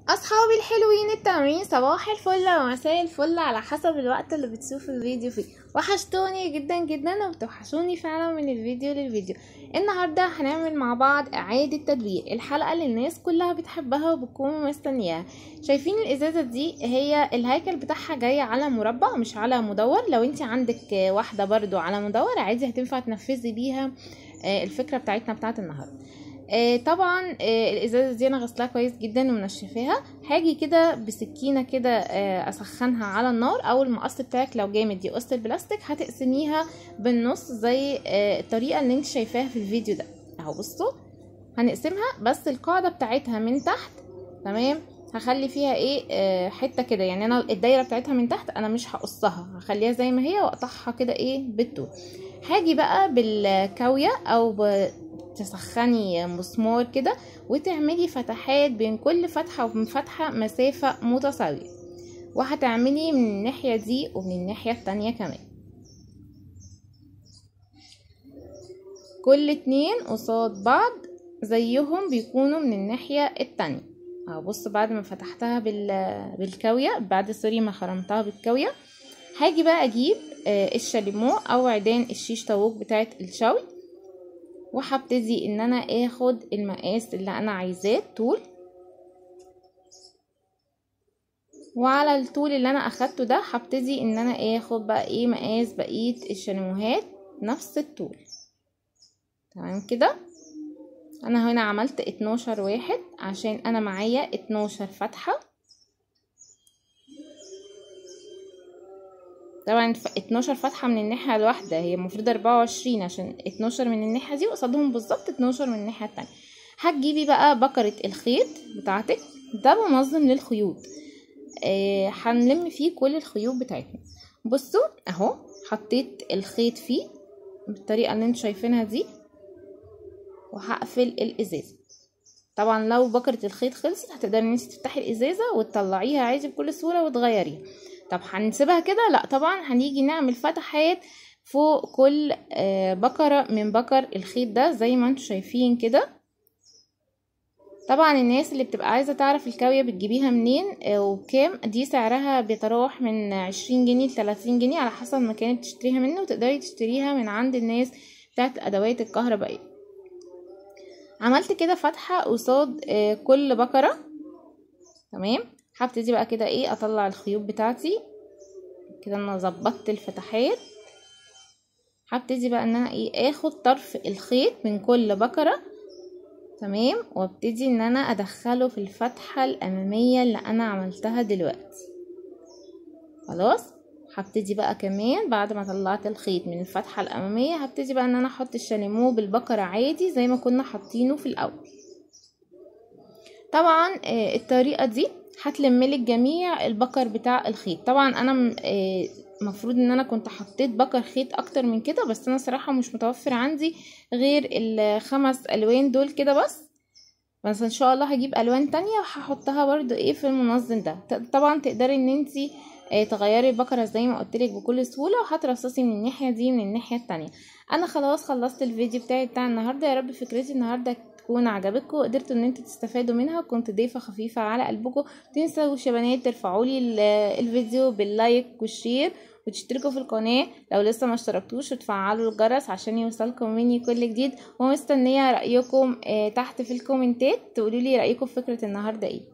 اصحابي الحلوين التمرين صباح الفل ومساء الفل على حسب الوقت اللي بتشوفوا الفيديو فيه وحشتوني جدا جدا وبتوحشوني فعلا من الفيديو للفيديو النهارده هنعمل مع بعض اعاده تدوير الحلقه اللي الناس كلها بتحبها وبتكون مستنياها شايفين الازازه دي هي الهيكل بتاعها جاي على مربع مش على مدور لو انت عندك واحده برضو على مدور عادي هتنفع تنفذي بيها الفكره بتاعتنا بتاعت النهارده آه طبعا آه الازازه دي انا غسلاها كويس جدا ومنشفاها هاجي كده بسكينه كده آه اسخنها على النار او المقص بتاعك لو جامد دي قص البلاستيك هتقسميها بالنص زي الطريقه اللي انت شايفاها في الفيديو ده اهو بصوا هنقسمها بس القاعده بتاعتها من تحت تمام هخلي فيها ايه حته كده يعني انا الدايره بتاعتها من تحت انا مش هقصها هخليها زي ما هي واقطعها كده ايه بالطول هاجي بقى بالكاويه او تسخني مسمار كده وتعملي فتحات بين كل فتحة وبين فتحة مسافة متساوية وهتعملي من الناحية دي ومن الناحية التانية كمان كل اتنين قصاد بعض زيهم بيكونوا من الناحية التانية اهو بص بعد ما فتحتها بالكاوية بعد سوري ما خرمتها بالكاوية هاجي بقى اجيب الشاليمو او عيدان الشيش طاووق بتاعت الشوي وهبتدي ان انا اخد المقاس اللي انا عايزاه طول وعلى الطول اللي انا اخدته ده هبتدي ان انا اخد بقى ايه مقاس بقيه الشاليموهات نفس الطول تمام كده انا هنا عملت اتناشر واحد عشان انا معايا اتناشر فتحه طبعا 12 فتحة من الناحية الواحدة هي المفروض 24 عشان 12 من الناحية دي وقصادهم بالظبط 12 من الناحية التانية هتجيبي بقى بكرة الخيط بتاعتك ده منظم للخيوط آه هنلم فيه كل الخيوط بتاعتنا بصوا اهو حطيت الخيط فيه بالطريقة اللي انتوا شايفينها دي وهقفل الازازة طبعا لو بكرة الخيط خلصت هتقدري ان انت تفتحي الازازة وتطلعيها عادي بكل سهولة وتغيريها طب هنسيبها كده لا طبعا هنيجي نعمل فتحات فوق كل بكرة من بكر الخيط ده زي ما انتوا شايفين كده طبعا الناس اللي بتبقى عايزة تعرف الكاوية بتجيبيها منين وبكام دي سعرها بيتراوح من عشرين جنيه لتلاتين جنيه على حسب المكان اللي بتشتريها منه وتقدري تشتريها من عند الناس بتاعت الادوات الكهربائية عملت كده فتحة قصاد كل بكرة تمام هبتدي بقى كده ايه اطلع الخيوط بتاعتي كده انا ظبطت الفتحات هبتدي بقى ان انا ايه اخد طرف الخيط من كل بكرة تمام وابتدي ان انا ادخله في الفتحة الامامية اللي انا عملتها دلوقتي خلاص هبتدي بقى كمان بعد ما طلعت الخيط من الفتحة الامامية هبتدي بقى ان انا احط الشاليمو بالبكرة عادي زي ما كنا حاطينه في الاول طبعا الطريقة دي هتلملك جميع البكر بتاع الخيط طبعا انا مفروض ان انا كنت حطيت بكر خيط اكتر من كده بس انا صراحة مش متوفر عندي غير الخمس الوان دول كده بس بس ان شاء الله هجيب الوان تانية وهحطها برضو ايه في المنظم ده طبعا تقدري ان انتي تغيري البكرة زي ما قلتلك بكل سهولة وهترصصي من الناحية دي من الناحية التانية انا خلاص خلصت الفيديو بتاعي بتاع النهاردة يا رب فكرتي النهاردة تكون عجبتكم وقدرتوا ان انتوا تستفادوا منها كنت ضيفه خفيفه على قلبكم تنسوا يا بنات ترفعوا لي الفيديو باللايك والشير وتشتركوا في القناه لو لسه ما اشتركتوش وتفعلوا الجرس عشان يوصلكم مني كل جديد ومستنيه رايكم تحت في الكومنتات تقولوا لي رايكم في فكره النهارده ايه